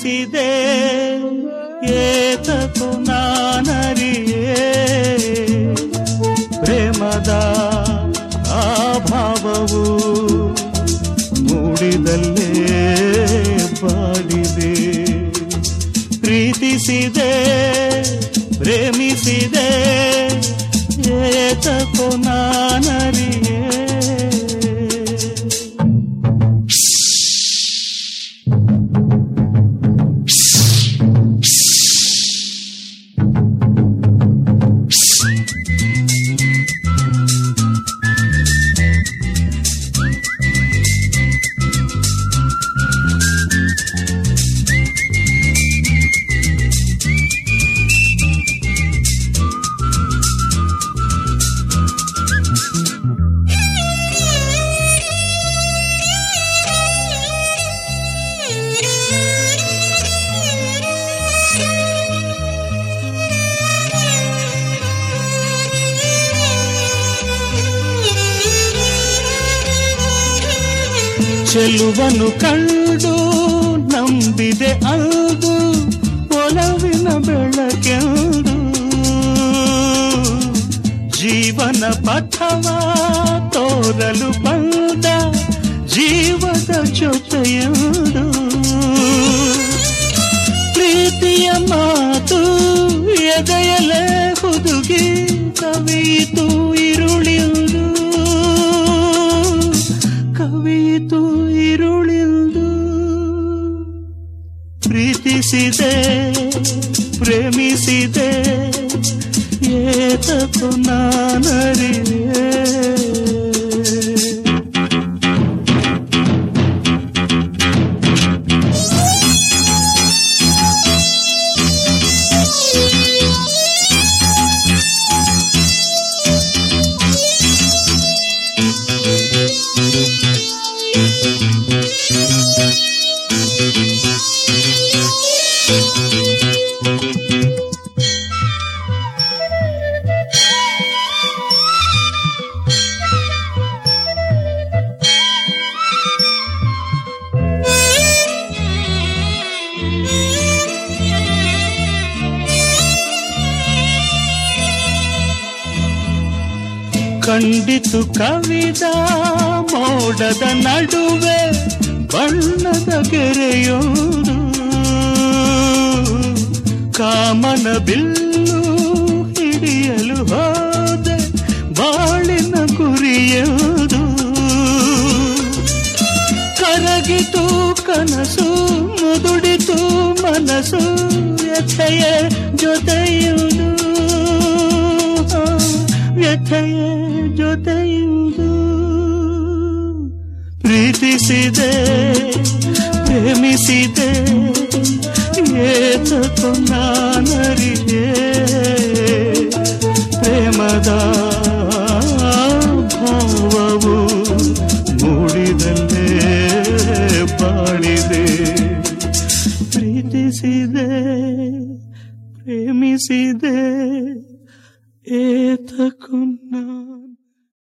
ಪ್ರೀತಿಸಿದೆ ಏತಕು ನಾನರಿಯೇ ಪ್ರೇಮದ ಆಭಾವವು ಮೂಡಿದಲ್ಲೇ ಬಾಡಿದೆ ಪ್ರೀತಿಸಿದೆ ಪ್ರೇಮಿಸಿದೆ ಏತಕು ನಾನರಿಯೇ ಚೆಲುವನು ಕಂಡು ನಂಬಿದೆ ಅಂದು ಒಲವಿನ ಬೆಳಕೆಂದು ಜೀವನ ಪಥವ ತೋರಲು ಬಂದ ಜೀವದ ಜೊತೆಯಂದು ಪ್ರೀತಿಯ ಮಾತು ಎದೆಯಲೇ ಹುದುಗಿ ಕವಿತು ಇರುಳಿಂದು ಕವಿತು ಇರುಳಿಂದು ಪ್ರೀತಿಸಿದೆ ಪ್ರೇಮಿಸಿದೆ ಏತಕು ನಾನರಿಯೇ ಕಂಡಿತು ಕವಿದ ಮೋಡದ ನಡುವೆ ಬಣ್ಣದ ಗೆರೆಯೋದು ಕಾಮನ ಬಿಲ್ಲು ಹಿಡಿಯಲು ಹೋದೆ ಬಾಳಿನ ಗುರಿಯೋದು ಕರಗಿತು ಕನಸು ಮುದುಡಿತು ಮನಸ್ಸು ವ್ಯಥೆಯ ಜೊತೆಯುವುದು ವ್ಯಥೆಯ ಜೊತೆಯುವುದು ಪ್ರೀತಿಸಿದೆ ಪ್ರೇಮಿಸಿದೆ ಏತಕು ನಾನರಿಯೇ ಪ್ರೇಮದ ಭಾವವು ಮೂಡಿದಲ್ಲೇ ಬಾಳಿದೆ ಪ್ರೀತಿಸಿದೆ ಪ್ರೇಮಿಸಿದೆ ಏತಕು ನಾನು